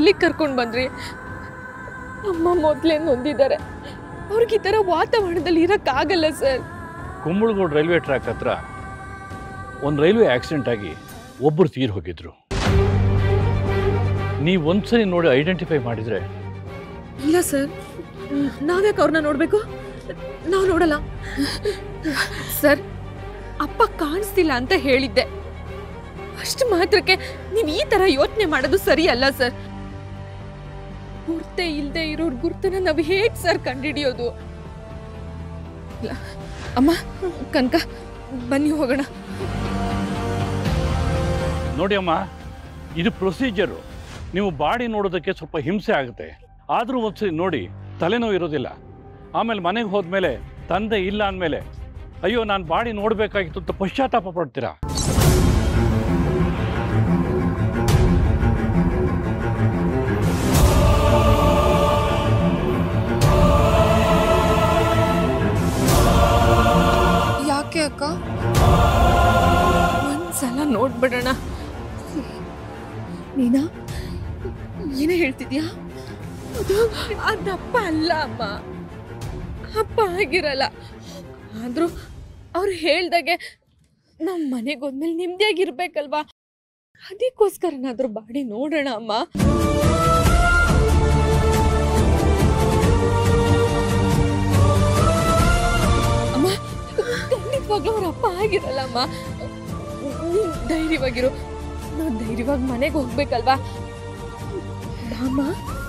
ಇಲ್ಲಿಗೆ ಕರ್ಕೊಂಡು ಬಂದ್ರಿ ಅಮ್ಮ ಮೊದಲೇ ನೊಂದಿದ್ದಾರೆ ಅವ್ರಿಗೆ ಈ ಥರ ವಾತಾವರಣದಲ್ಲಿ ಇರೋಕ್ಕಾಗಲ್ಲ ಸರ್ ಕುಂಬಳಗೋಡು ರೈಲ್ವೆ ಟ್ರ್ಯಾಕ್ ಹತ್ರ ಒಂದು ರೈಲ್ವೆ ಆಕ್ಸಿಡೆಂಟ್ ಆಗಿ ಒಬ್ಬರು ತೀರ್ ಹೋಗಿದ್ರು ನೀವು ಒಂದ್ಸರಿ ನೋಡಿ ಐಡೆಂಟಿಫೈ ಮಾಡಿದರೆ ಇಲ್ಲ ಸರ್ ನಾವ್ಯಾಕೆ ಅವ್ರನ್ನ ನೋಡಬೇಕು ನಾವು ನೋಡಲ್ಲ ಸರ್ ಅಪ್ಪ ಕಾಣಿಸ್ತಿಲ್ಲ ಅಂತ ಹೇಳಿದ್ದೆ ಅಷ್ಟು ಮಾತ್ರಕ್ಕೆ ನೀವು ಈ ತರ ಯೋಚನೆ ಮಾಡೋದು ಸರಿ ಅಲ್ಲ ಸರ್ ಗುರ್ತೇ ಇಲ್ಲದೆ ಇರೋರ್ ಗುರ್ತನ ನಾವು ಹೇಗ್ ಸರ್ ಕಂಡಿಡಿಯೋದು ಇಲ್ಲ. ಅಮ್ಮ ಕನಕ ಬನ್ನಿ ಹೋಗೋಣ ನೋಡಿ ಅಮ್ಮ ಇದು ಪ್ರೊಸೀಜರು ನೀವು ಬಾಡಿ ನೋಡೋದಕ್ಕೆ ಸ್ವಲ್ಪ ಹಿಂಸೆ ಆಗುತ್ತೆ ಆದರೂ ಒಂದ್ಸರಿ ನೋಡಿ ತಲೆನೋವು ಇರೋದಿಲ್ಲ ಆಮೇಲೆ ಮನೆಗೆ ಹೋದ್ಮೇಲೆ ತಂದೆ ಇಲ್ಲ ಅಂದಮೇಲೆ ಅಯ್ಯೋ ನಾನು ಬಾಡಿ ನೋಡಬೇಕಾಗಿತ್ತು ಅಂತ ಪಶ್ಚಾತ್ತಾಪ ಪಡ್ತೀರಾ ಯಾಕೆ ಅಕ್ಕ ಒಂದ್ಸಲ ನೋಡ್ಬಿಡೋಣ ನೀನಾ ಏನೇ ಹೇಳ್ತಿದ್ಯಾ ಅದು ಅದಪ್ಪ ಅಲ್ಲ ಅಮ್ಮ ಅಪ್ಪ ಆಗಿರಲ್ಲ ಆದ್ರೂ ಅವ್ರು ಹೇಳ್ದಾಗೆ ನಮ್ಮ ಮನೆಗೆ ಹೋದ್ಮೇಲೆ ನೆಮ್ಮದಿಯಾಗಿರ್ಬೇಕಲ್ವಾ ಅದಕ್ಕೋಸ್ಕರನಾದ್ರೂ ಬಾಡಿ ನೋಡೋಣ ಅಮ್ಮ ಅಮ್ಮ ಖಂಡಿತವಾಗ್ಲೂ ಅವ್ರ ಅಪ್ಪ ಆಗಿರಲ್ಲ ಅಮ್ಮ ನೀನ್ ಧೈರ್ಯವಾಗಿರು ನಾವು ಧೈರ್ಯವಾಗಿ ಮನೆಗೆ ಹೋಗ್ಬೇಕಲ್ವಾ ಬಾಮ್ಮ